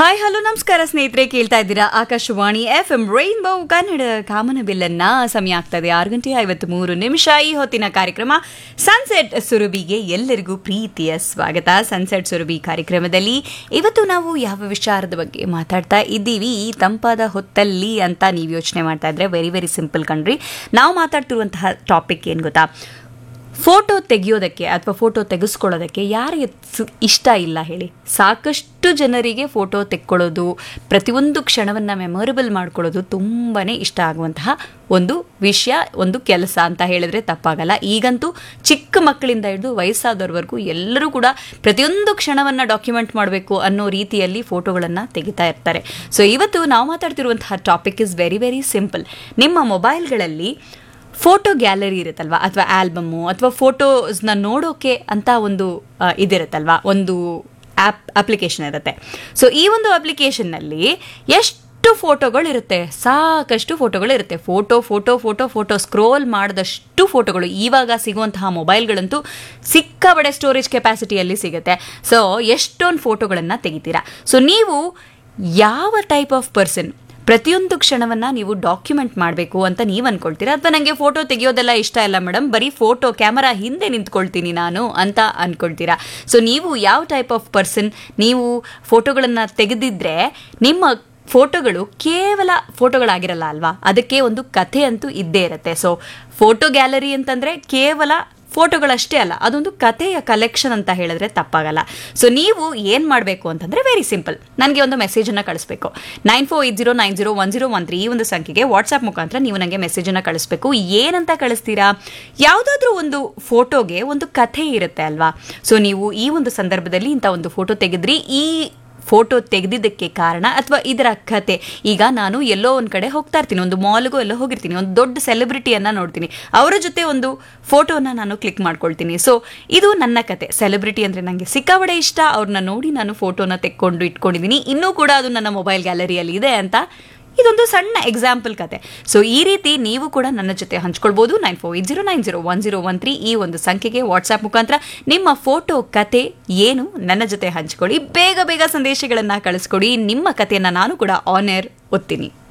hi hello ನಮಸ್ಕಾರ ಸ್ನೇಹಿತರೆ ಕೇಳ್ತಾ ಇದ್ದೀರಾ Akashvani F M rainbow Kannada ಕಾಮನ ಬಿಲ್ಲನ್ನ ಸಮಯ ಆಗ್ತದೆ ಆರು ಗಂಟೆ ಐವತ್ತ್ ಮೂರು ನಿಮಿಷ ಈ ಹೊತ್ತಿನ ಕಾರ್ಯಕ್ರಮ ಸನ್ಸೆಟ್ ಸುರಭಿಗೆ ಎಲ್ಲರಿಗೂ ಪ್ರೀತಿಯ ಸ್ವಾಗತ ಸನ್ಸೆಟ್ ಸುರಭಿ ಕಾರ್ಯಕ್ರಮದಲ್ಲಿ ಇವತ್ತು ನಾವು ಯಾವ ವಿಚಾರದ ಬಗ್ಗೆ ಮಾತಾಡ್ತಾ ಇದ್ದೀವಿ ಈ ತಂಪಾದ ಹೊತ್ತಲ್ಲಿ ಅಂತ ನೀವು ಯೋಚನೆ ಮಾಡ್ತಾ ಇದ್ರೆ ವೆರಿ ವೆರಿ ಸಿಂಪಲ್ ಕಣ್ರಿ ನಾವು ಮಾತಾಡ್ತಿರುವಂತಹ ಟಾಪಿಕ್ ಏನು ಗೊತ್ತಾ ಫೋಟೋ ತೆಗೆಯೋದಕ್ಕೆ ಅಥವಾ ಫೋಟೋ ತೆಗೆಸ್ಕೊಳ್ಳೋದಕ್ಕೆ ಯಾರಿಗೆ ಸು- ಇಷ್ಟ ಇಲ್ಲ ಹೇಳಿ ಸಾಕಷ್ಟು ಜನರಿಗೆ ಫೋಟೋ ತೆಕ್ಕೊಳ್ಳೋದು ಪ್ರತಿಯೊಂದು ಕ್ಷಣವನ್ನು ಮೆಮೊರಬಲ್ ಮಾಡ್ಕೊಳ್ಳೋದು ತುಂಬಾ ಇಷ್ಟ ಆಗುವಂತಹ ಒಂದು ವಿಷಯ ಒಂದು ಕೆಲಸ ಅಂತ ಹೇಳಿದ್ರೆ ತಪ್ಪಾಗಲ್ಲ ಈಗಂತೂ ಚಿಕ್ಕ ಮಕ್ಕಳಿಂದ ಹಿಡಿದು ವಯಸ್ಸಾದವ್ರವರೆಗೂ ಎಲ್ಲರೂ ಕೂಡ ಪ್ರತಿಯೊಂದು ಕ್ಷಣವನ್ನು ಡಾಕ್ಯುಮೆಂಟ್ ಮಾಡಬೇಕು ಅನ್ನೋ ರೀತಿಯಲ್ಲಿ ಫೋಟೋಗಳನ್ನು ತೆಗಿತಾ ಇರ್ತಾರೆ ಸೊ ಇವತ್ತು ನಾವು ಮಾತಾಡ್ತಿರುವಂತಹ topic is very very simple ನಿಮ್ಮ ಮೊಬೈಲ್ಗಳಲ್ಲಿ ಫೋಟೋ ಗ್ಯಾಲರಿ ಇರುತ್ತಲ್ವಾ ಅಥವಾ ಆಲ್ಬಮ್ಮು ಅಥವಾ ಫೋಟೋಸ್ನ ನೋಡೋಕೆ ಅಂತ ಒಂದು ಆ, ಇದಿರುತ್ತಲ್ವಾ ಒಂದು ಆ್ಯಪ್ ಅಪ್ಲಿಕೇಶನ್ ಇರುತ್ತೆ ಸೊ ಈ ಒಂದು ಅಪ್ಲಿಕೇಶನ್ನಲ್ಲಿ ಎಷ್ಟು ಫೋಟೋಗಳು ಇರುತ್ತೆ ಸಾಕಷ್ಟು ಫೋಟೋಗಳು ಇರುತ್ತೆ photo photo photo photo scroll ಮಾಡಿದಷ್ಟು ಫೋಟೋಗಳು ಇವಾಗ ಸಿಗುವಂತಹ ಮೊಬೈಲ್ಗಳಂತೂ ಸಿಕ್ಕಾಬಡೆ ಸ್ಟೋರೇಜ್ ಕೆಪಾಸಿಟಿಯಲ್ಲಿ ಸಿಗುತ್ತೆ ಸೊ ಎಷ್ಟೊಂದು ಫೋಟೋಗಳನ್ನು ತೆಗಿತೀರಾ ಸೊ ನೀವು ಯಾವ ಟೈಪ್ ಆಫ್ ಪರ್ಸನ್ ಪ್ರತಿಯೊಂದು ಕ್ಷಣವನ್ನ ನೀವು ಡಾಕ್ಯುಮೆಂಟ್ ಮಾಡಬೇಕು ಅಂತ ನೀವು ಅನ್ಕೊಳ್ತೀರಾ ಅಥವಾ ನನಗೆ ಫೋಟೋ ತೆಗೆಯೋದೆಲ್ಲ ಇಷ್ಟ ಇಲ್ಲ ಮೇಡಮ್ ಬರೀ ಫೋಟೋ ಕ್ಯಾಮರಾ ಹಿಂದೆ ನಿಂತ್ಕೊಳ್ತೀನಿ ನಾನು ಅಂತ ಅನ್ಕೊಳ್ತೀರಾ ಸೊ ನೀವು ಯಾವ ಟೈಪ್ ಆಫ್ ಪರ್ಸನ್ ನೀವು ಫೋಟೋಗಳನ್ನು ತೆಗೆದಿದ್ರೆ ನಿಮ್ಮ ಫೋಟೋಗಳು ಕೇವಲ ಫೋಟೋಗಳಾಗಿರಲ್ಲ ಅಲ್ವಾ ಅದಕ್ಕೆ ಒಂದು ಕಥೆ ಅಂತೂ ಇದ್ದೇ ಇರುತ್ತೆ ಸೊ ಫೋಟೋ ಗ್ಯಾಲರಿ ಅಂತಂದ್ರೆ ಕೇವಲ ಫೋಟೋಗಳಷ್ಟೇ ಅಲ್ಲ ಅದೊಂದು ಕಥೆಯ ಕಲೆಕ್ಷನ್ ಅಂತ ಹೇಳಿದ್ರೆ ತಪ್ಪಾಗಲ್ಲ ಸೊ ನೀವು ಏನು ಮಾಡಬೇಕು ಅಂತಂದರೆ ವೆರಿ ಸಿಂಪಲ್ ನನಗೆ ಒಂದು ಮೆಸೇಜನ್ನು ಕಳಿಸ್ಬೇಕು nine four eight zero nine zero one zero one three ಈ ಒಂದು ಸಂಖ್ಯೆಗೆ ವಾಟ್ಸಾಪ್ ಮುಖಾಂತರ ನೀವು ನನಗೆ ಮೆಸೇಜನ್ನು ಕಳಿಸ್ಬೇಕು ಏನಂತ ಕಳಿಸ್ತೀರಾ ಯಾವುದಾದ್ರೂ ಒಂದು ಫೋಟೋಗೆ ಒಂದು ಕಥೆ ಇರುತ್ತೆ ಅಲ್ವಾ ಸೊ ನೀವು ಈ ಒಂದು ಸಂದರ್ಭದಲ್ಲಿ ಇಂಥ ಒಂದು ಫೋಟೋ ತೆಗೆದ್ರಿ ಈ ಫೋಟೋ ತೆಗೆದಿದ್ದಕ್ಕೆ ಕಾರಣ ಅಥವಾ ಇದರ ಕತೆ ಈಗ ನಾನು ಎಲ್ಲೋ ಒಂದು ಕಡೆ ಹೋಗ್ತಾ ಇರ್ತೀನಿ ಒಂದು ಮಾಲ್ಗೂ ಎಲ್ಲೋ ಹೋಗಿರ್ತೀನಿ ಒಂದು ದೊಡ್ಡ ಸೆಲೆಬ್ರಿಟಿಯನ್ನ ನೋಡ್ತೀನಿ ಅವರ ಜೊತೆ ಒಂದು ಫೋಟೋನ ನಾನು ಕ್ಲಿಕ್ ಮಾಡ್ಕೊಳ್ತೀನಿ ಸೊ ಇದು ನನ್ನ ಕತೆ ಸೆಲೆಬ್ರಿಟಿ ಅಂದರೆ ನನಗೆ ಸಿಕ್ಕಾಬಡೆ ಇಷ್ಟ ಅವ್ರನ್ನ ನೋಡಿ ನಾನು ಫೋಟೋನ ತೆಕ್ಕೊಂಡು ಇಟ್ಕೊಂಡಿದ್ದೀನಿ ಇನ್ನೂ ಕೂಡ ಅದು ನನ್ನ ಮೊಬೈಲ್ ಗ್ಯಾಲರಿಯಲ್ಲಿ ಇದೆ ಅಂತ ಇದೊಂದು ಸಣ್ಣ ಎಕ್ಸಾಂಪಲ್ ಕತೆ ಸೊ ಈ ರೀತಿ ನೀವು ಕೂಡ ನನ್ನ ಜೊತೆ ಹಂಚ್ಕೊಳ್ಬೋದು nine four eight zero nine zero one zero one three ಈ ಒಂದು ಸಂಖ್ಯೆಗೆ ವಾಟ್ಸ್ಆಪ್ ಮುಖಾಂತರ ನಿಮ್ಮ ಫೋಟೋ ಕತೆ ಏನು ನನ್ನ ಜೊತೆ ಹಂಚ್ಕೊಳ್ಳಿ ಬೇಗ ಬೇಗ ಸಂದೇಶಗಳನ್ನು ಕಳಿಸ್ಕೊಡಿ ನಿಮ್ಮ ಕಥೆಯನ್ನು ನಾನು ಕೂಡ ಆನ್ ಏರ್ ಒತ್ತೀನಿ